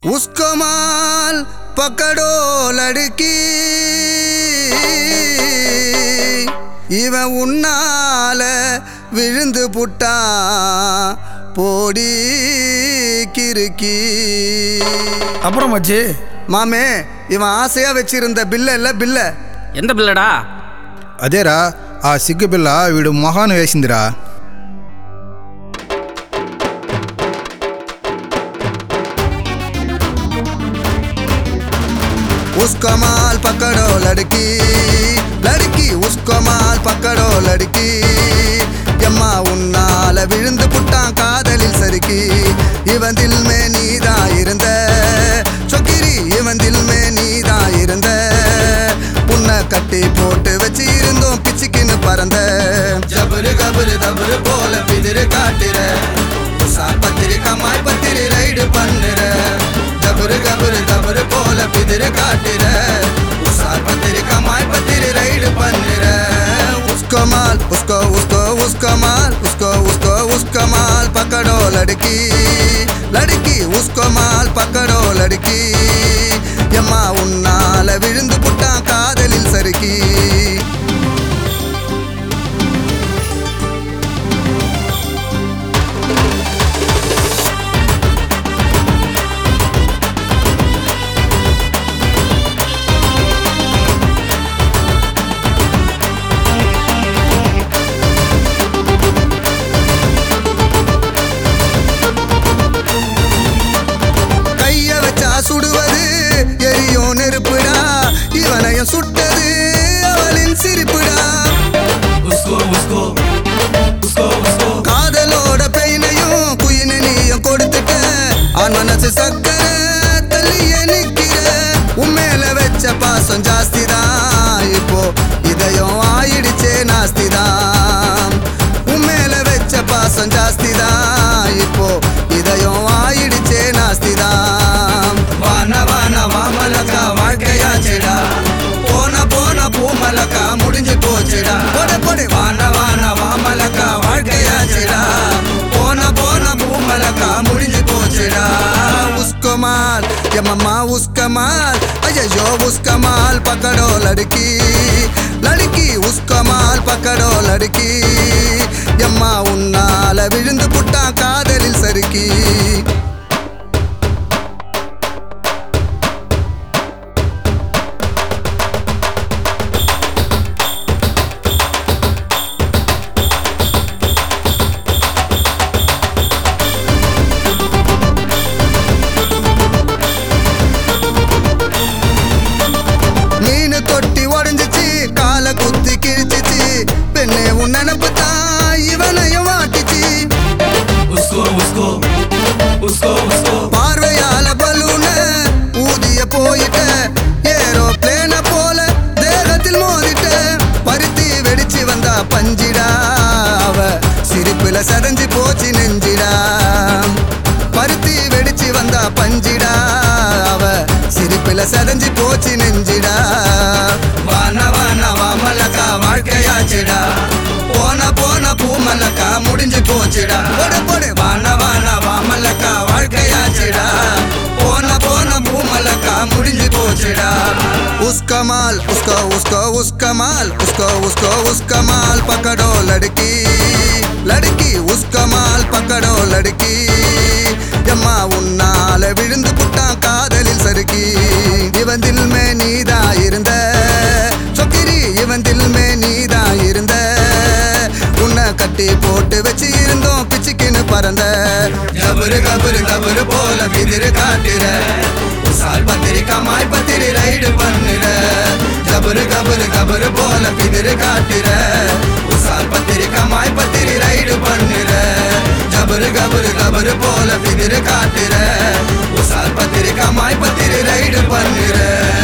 उसको माल पकड़ो लड़की இவன் உன்னால விழுந்து புட்டான் போடி கிறுக்கி அப்புறம் மச்சி மாமே இவன் ஆசையா வச்சிருந்த பில்ல இல்ல பில்ல ఎంత పిల్లడా అదేరా ఆ సిగ్గు పిల్ల వీడు మొహాను వేసిందిరా उसको माल पकड़ो लड़की लड़की उसको माल पकड़ो लड़की எம்மா உன்னால விழுந்து புட்டான் காதலில் சறுக்கி இவன் தில்மே நீதா இருந்த சொக்கிரி இவன் தில்மே நீதா இருந்த உன்னை கட்டி போட்டு வச்சு இருந்தோம் பிச்சுக்கின்னு பறந்த ஜபரு கபரு தபரு போல பிதிரு காட்டுற உசார் பத்திரி கமாய் பத்திரி ரைடு பண்ணுற ஜபரு கபரு தபரு போல பிதிரு காட்டுற உசார் பத்திரி கமாய் பத்திரி ரைடு பண்ணுற उसको माल उसको उसको उसको माल उसको उसको उसको माल पकड़ो लड़की लड़की उसको माल पकड़ो लड़की எம்மா உன்னால விழுந்து புட்டான் காதலில் சறுக்கி கைய வச்சா சுடுவது எரியும் நெருப்புடா இவனையும் சுட்டது அவளின் சிரிப்புடா காதலோட பெயினையும் குயினையும் கொடுத்துட்ட ஆண் மனசு சக்கர தள்ளிய நிக்கிற உண்மையில வச்ச பாசம் ஜாஸ்தி தான் இப்போ இதயம் ஆயிடுச்சே நாஸ்தி தான் உண்மையில வச்ச பாசம் ஜாஸ்தி தான் இப்போ இதயம் ஆயிடுச்சே நாஸ்தி தான் வான வான மாமலக்கா வாழ்க்கையாச்சுடா போன போன பூமலக்கா முடிஞ்சு போச்சுடா போட போடு வான வான மாமலக்கா வாழ்க்கையாச்சுடா போன போன பூமலக்கா முடிஞ்சு போச்சுடா உஸ்கோ மால் எம்மம்மா உஸ்க மால் ஐயோ உஸ்க மால் பக்கடோ லடுக்கி லடுக்கி உஸ்க மால் பக்கடோ லடுக்கி எம்மா உன்னால விழுந்து புட்டான் காதலில் சறுக்கி மீன் தொட்டி உடஞ்சிச்சு காலை குத்தி கிழிச்சிச்சு பெண்ணே உன் நினப்பு தான் இவனையும் வாட்டிச்சு பார்வையால பலூன ஊதிய போயிட்ட ஏரோ பிளேன போல தேகத்தில் மோதிட்ட பருத்தி வெடிச்சு வந்தா பஞ்சிடா அவ சிரிப்புல சதஞ்சு போச்சு நெஞ்சிடா பருத்தி வெடிச்சு வந்தா பஞ்சிடா அவ சிரிப்புல சதஞ்சு போச்சு நெஞ்சிடா வான வான வாமலக்கா வாழ்க்கையாச்சுடா போன போன பூமலக்கா முடிஞ்சு போச்சுடா போடு போடு வான வான வாமலக்கா வாழ்க்கையாச்சுடா போன போன பூமலக்கா முடிஞ்சு போச்சுடா उसका माल उसको उसको उसका माल उसको उसको उसका माल पकड़ो लड़की लड़की उसका माल पकड़ो लड़की எம்மா உன்னால விழுந்து புட்டான் காதலில் சறுக்கி இவன் தில்மே நீதா இருந்த சொக்கிரி இவன் தில்மே நீதா இருந்த உன்னை கட்டி போட்டு வச்சு இருந்தோம் பிச்சுக்கின்னு பறந்த ஜபரு கபரு கபரு போல விதிரு காட்டுற சால் பத்திரி கமாய் பத்திரி ரைடு பண்ணுற ஜபரு கபரு கபரு போல பிதிரு காட்டுற உசால் பத்திரி கமாய் பத்திரி ரைடு பண்ணுற ஜபரு கபரு கபரு போல பிதிரு காட்டுற உசால் பத்திரி கமாய் பத்திரி ரைடு பண்ணுற